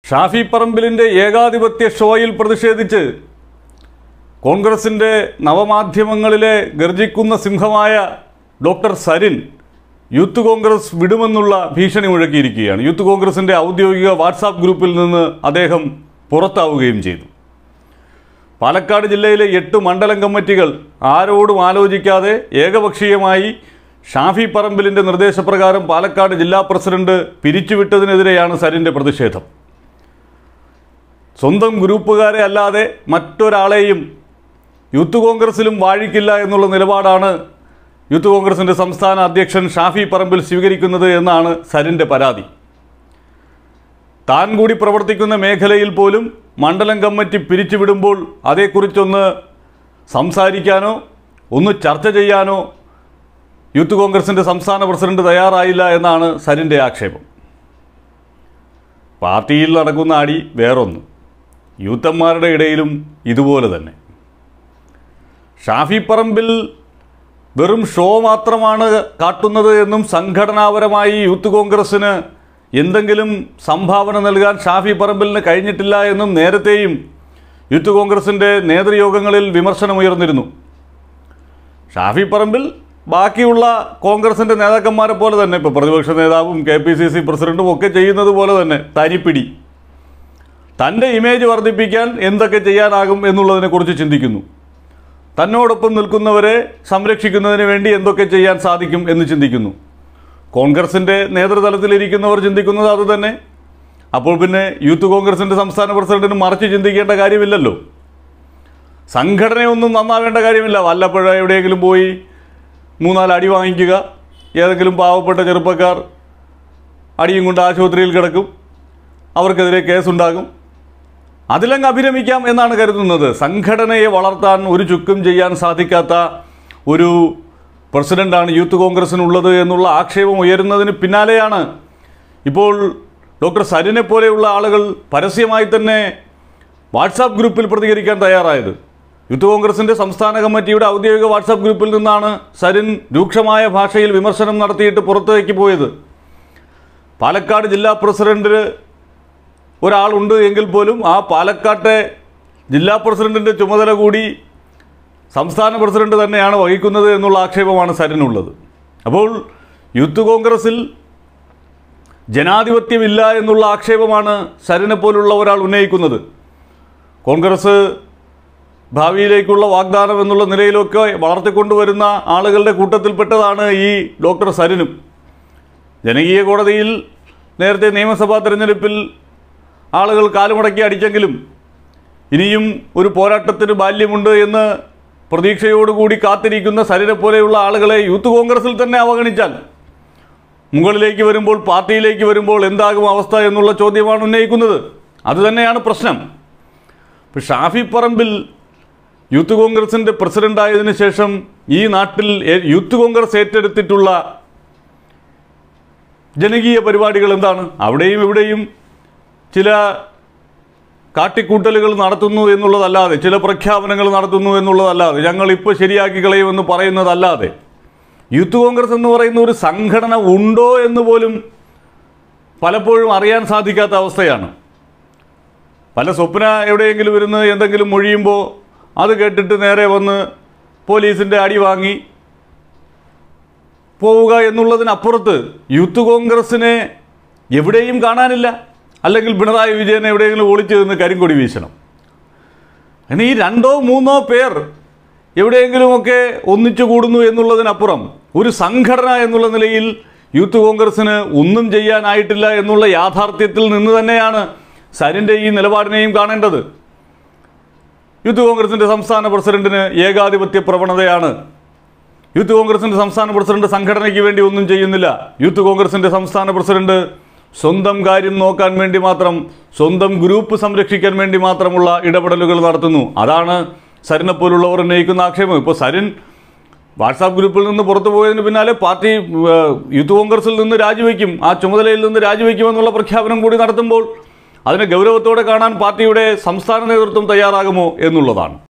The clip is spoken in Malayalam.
ഷാഫി പറമ്പിലിൻ്റെ ഏകാധിപത്യ ഷോയിൽ പ്രതിഷേധിച്ച് കോൺഗ്രസിൻ്റെ നവമാധ്യമങ്ങളിലെ ഗർജിക്കുന്ന സിംഹമായ ഡോക്ടർ സരിൻ യൂത്ത് കോൺഗ്രസ് വിടുമെന്നുള്ള ഭീഷണി മുഴക്കിയിരിക്കുകയാണ് യൂത്ത് കോൺഗ്രസിൻ്റെ ഔദ്യോഗിക വാട്സാപ്പ് ഗ്രൂപ്പിൽ നിന്ന് അദ്ദേഹം പുറത്താവുകയും ചെയ്തു പാലക്കാട് ജില്ലയിലെ എട്ട് മണ്ഡലം കമ്മിറ്റികൾ ആരോടും ആലോചിക്കാതെ ഏകപക്ഷീയമായി ഷാഫി പറമ്പിലിൻ്റെ നിർദ്ദേശപ്രകാരം പാലക്കാട് ജില്ലാ പ്രസിഡന്റ് പിരിച്ചുവിട്ടതിനെതിരെയാണ് സരിൻ്റെ പ്രതിഷേധം സ്വന്തം ഗ്രൂപ്പുകാരെ അല്ലാതെ മറ്റൊരാളെയും യൂത്ത് കോൺഗ്രസിലും വാഴിക്കില്ല എന്നുള്ള നിലപാടാണ് യൂത്ത് കോൺഗ്രസിൻ്റെ സംസ്ഥാന അധ്യക്ഷൻ ഷാഫി പറമ്പിൽ സ്വീകരിക്കുന്നത് എന്നാണ് സരിൻ്റെ പരാതി താൻ കൂടി പ്രവർത്തിക്കുന്ന മേഖലയിൽ പോലും മണ്ഡലം കമ്മിറ്റി പിരിച്ചുവിടുമ്പോൾ അതേക്കുറിച്ചൊന്ന് സംസാരിക്കാനോ ഒന്ന് ചർച്ച ചെയ്യാനോ യൂത്ത് കോൺഗ്രസിൻ്റെ സംസ്ഥാന പ്രസിഡന്റ് തയ്യാറായില്ല എന്നാണ് സരിൻ്റെ ആക്ഷേപം പാർട്ടിയിൽ നടക്കുന്ന അടി വേറൊന്ന് യൂത്തന്മാരുടെ ഇടയിലും ഇതുപോലെ തന്നെ ഷാഫി പറമ്പിൽ വെറും ഷോ മാത്രമാണ് കാട്ടുന്നത് എന്നും സംഘടനാപരമായി യൂത്ത് കോൺഗ്രസ്സിന് എന്തെങ്കിലും സംഭാവന നൽകാൻ ഷാഫി പറമ്പിലിന് കഴിഞ്ഞിട്ടില്ല എന്നും നേരത്തെയും യൂത്ത് കോൺഗ്രസിൻ്റെ നേതൃയോഗങ്ങളിൽ വിമർശനമുയർന്നിരുന്നു ഷാഫി പറമ്പിൽ ബാക്കിയുള്ള കോൺഗ്രസിൻ്റെ നേതാക്കന്മാരെ പോലെ തന്നെ ഇപ്പോൾ പ്രതിപക്ഷ നേതാവും കെ പി സി സി പ്രസിഡന്റും ഒക്കെ ചെയ്യുന്നത് പോലെ തന്നെ തനിപ്പിടി തൻ്റെ ഇമേജ് വർദ്ധിപ്പിക്കാൻ എന്തൊക്കെ ചെയ്യാനാകും എന്നുള്ളതിനെക്കുറിച്ച് ചിന്തിക്കുന്നു തന്നോടൊപ്പം നിൽക്കുന്നവരെ സംരക്ഷിക്കുന്നതിന് വേണ്ടി എന്തൊക്കെ ചെയ്യാൻ സാധിക്കും എന്ന് ചിന്തിക്കുന്നു കോൺഗ്രസിൻ്റെ നേതൃതലത്തിലിരിക്കുന്നവർ ചിന്തിക്കുന്നത് അത് തന്നെ അപ്പോൾ പിന്നെ യൂത്ത് കോൺഗ്രസിൻ്റെ സംസ്ഥാന പ്രസിഡന്റിന് മറിച്ച് ചിന്തിക്കേണ്ട കാര്യമില്ലല്ലോ സംഘടനയൊന്നും നന്നാവേണ്ട കാര്യമില്ല വല്ലപ്പോഴ എവിടെയെങ്കിലും പോയി മൂന്നാല് അടി വാങ്ങിക്കുക ഏതെങ്കിലും പാവപ്പെട്ട ചെറുപ്പക്കാർ അടിയും കൊണ്ട് ആശുപത്രിയിൽ കിടക്കും അവർക്കെതിരെ കേസുണ്ടാകും അതിലങ്ങ് അഭിരമിക്കാം എന്നാണ് കരുതുന്നത് സംഘടനയെ വളർത്താൻ ഒരു ചുക്കും ചെയ്യാൻ സാധിക്കാത്ത ഒരു പ്രസിഡന്റാണ് യൂത്ത് കോൺഗ്രസിനുള്ളത് എന്നുള്ള ആക്ഷേപം ഉയരുന്നതിന് പിന്നാലെയാണ് ഇപ്പോൾ ഡോക്ടർ സരിനെ പോലെയുള്ള ആളുകൾ പരസ്യമായി തന്നെ വാട്സാപ്പ് ഗ്രൂപ്പിൽ പ്രതികരിക്കാൻ തയ്യാറായത് യൂത്ത് കോൺഗ്രസിൻ്റെ സംസ്ഥാന കമ്മിറ്റിയുടെ ഔദ്യോഗിക വാട്സാപ്പ് ഗ്രൂപ്പിൽ നിന്നാണ് സരിൻ രൂക്ഷമായ ഭാഷയിൽ വിമർശനം നടത്തിയിട്ട് പുറത്തേക്ക് പോയത് പാലക്കാട് ജില്ലാ പ്രസിഡന്റ് ഒരാളുണ്ട് എങ്കിൽ പോലും ആ പാലക്കാട്ടെ ജില്ലാ പ്രസിഡന്റിൻ്റെ ചുമതല കൂടി സംസ്ഥാന പ്രസിഡന്റ് തന്നെയാണ് വഹിക്കുന്നത് എന്നുള്ള ആക്ഷേപമാണ് സരിനുള്ളത് അപ്പോൾ യൂത്ത് കോൺഗ്രസിൽ ജനാധിപത്യമില്ല എന്നുള്ള ആക്ഷേപമാണ് സരിനെ പോലുള്ള ഒരാൾ ഉന്നയിക്കുന്നത് കോൺഗ്രസ് ഭാവിയിലേക്കുള്ള വാഗ്ദാനം എന്നുള്ള നിലയിലൊക്കെ വളർത്തിക്കൊണ്ടുവരുന്ന ആളുകളുടെ കൂട്ടത്തിൽപ്പെട്ടതാണ് ഈ ഡോക്ടർ സരിനും ജനകീയ കോടതിയിൽ നേരത്തെ നിയമസഭാ തെരഞ്ഞെടുപ്പിൽ ആളുകൾ കാലുമടക്കി അടിച്ചെങ്കിലും ഇനിയും ഒരു പോരാട്ടത്തിന് ബാല്യമുണ്ട് എന്ന് പ്രതീക്ഷയോടുകൂടി കാത്തിരിക്കുന്ന സരിനെ പോലെയുള്ള ആളുകളെ യൂത്ത് കോൺഗ്രസിൽ തന്നെ അവഗണിച്ചാൽ മുകളിലേക്ക് വരുമ്പോൾ പാർട്ടിയിലേക്ക് വരുമ്പോൾ എന്താകും അവസ്ഥ എന്നുള്ള ചോദ്യമാണ് ഉന്നയിക്കുന്നത് അതുതന്നെയാണ് പ്രശ്നം ഇപ്പോൾ ഷാഫി പറമ്പിൽ യൂത്ത് കോൺഗ്രസിൻ്റെ പ്രസിഡൻ്റായതിനു ശേഷം ഈ നാട്ടിൽ ഏ- യൂത്ത് കോൺഗ്രസ് ഏറ്റെടുത്തിട്ടുള്ള ജനകീയ പരിപാടികൾ എന്താണ് അവിടെയും ഇവിടെയും ചില കാട്ടിക്കൂട്ടലുകൾ നടത്തുന്നു എന്നുള്ളതല്ലാതെ ചില പ്രഖ്യാപനങ്ങൾ നടത്തുന്നു എന്നുള്ളതല്ലാതെ ഞങ്ങൾ ഇപ്പോൾ ശരിയാക്കി കളയുമെന്ന് പറയുന്നതല്ലാതെ യൂത്ത് കോൺഗ്രസ് എന്ന് പറയുന്ന ഒരു സംഘടന ഉണ്ടോ എന്ന് പോലും പലപ്പോഴും അറിയാൻ സാധിക്കാത്ത അവസ്ഥയാണ് പല സ്വപ്ന എവിടെയെങ്കിലും ഇരുന്ന് എന്തെങ്കിലും മൊഴിയുമ്പോൾ അത് കേട്ടിട്ട് നേരെ വന്ന് പോലീസിൻ്റെ അടി വാങ്ങി പോവുക എന്നുള്ളതിനപ്പുറത്ത് യൂത്ത് കോൺഗ്രസ്സിനെ എവിടെയും കാണാനില്ല അല്ലെങ്കിൽ പിണറായി വിജയൻ എവിടെയെങ്കിലും ഒളിച്ചു നിന്ന് കരിങ്കൊടി വീശണം അങ്ങനെ ഈ രണ്ടോ മൂന്നോ പേർ എവിടെയെങ്കിലുമൊക്കെ ഒന്നിച്ചു കൂടുന്നു എന്നുള്ളതിനപ്പുറം ഒരു സംഘടന എന്നുള്ള നിലയിൽ യൂത്ത് കോൺഗ്രസ്സിന് ഒന്നും ചെയ്യാനായിട്ടില്ല എന്നുള്ള യാഥാർത്ഥ്യത്തിൽ നിന്ന് തന്നെയാണ് സരിൻ്റെ ഈ നിലപാടിനെയും കാണേണ്ടത് യൂത്ത് കോൺഗ്രസിൻ്റെ സംസ്ഥാന പ്രസിഡന്റിന് ഏകാധിപത്യ പ്രവണതയാണ് യൂത്ത് കോൺഗ്രസിൻ്റെ സംസ്ഥാന പ്രസിഡന്റ് സംഘടനയ്ക്ക് വേണ്ടി ഒന്നും ചെയ്യുന്നില്ല യൂത്ത് കോൺഗ്രസിൻ്റെ സംസ്ഥാന പ്രസിഡന്റ് സ്വന്തം കാര്യം നോക്കാൻ വേണ്ടി മാത്രം സ്വന്തം ഗ്രൂപ്പ് സംരക്ഷിക്കാൻ വേണ്ടി മാത്രമുള്ള ഇടപെടലുകൾ നടത്തുന്നു അതാണ് സരിനെ പോലുള്ളവർ ഉന്നയിക്കുന്ന ആക്ഷേപം ഇപ്പോൾ സരിൻ വാട്സാപ്പ് ഗ്രൂപ്പിൽ നിന്ന് പുറത്തു പോയതിന് പിന്നാലെ പാർട്ടി ഏഹ്, യൂത്ത് കോൺഗ്രസിൽ നിന്ന് രാജിവെക്കും ആ ചുമതലയിൽ നിന്ന് രാജിവെക്കുമെന്നുള്ള പ്രഖ്യാപനം കൂടി നടത്തുമ്പോൾ അതിനെ ഗൗരവത്തോടെ കാണാൻ പാർട്ടിയുടെ സംസ്ഥാന നേതൃത്വം തയ്യാറാകുമോ എന്നുള്ളതാണ്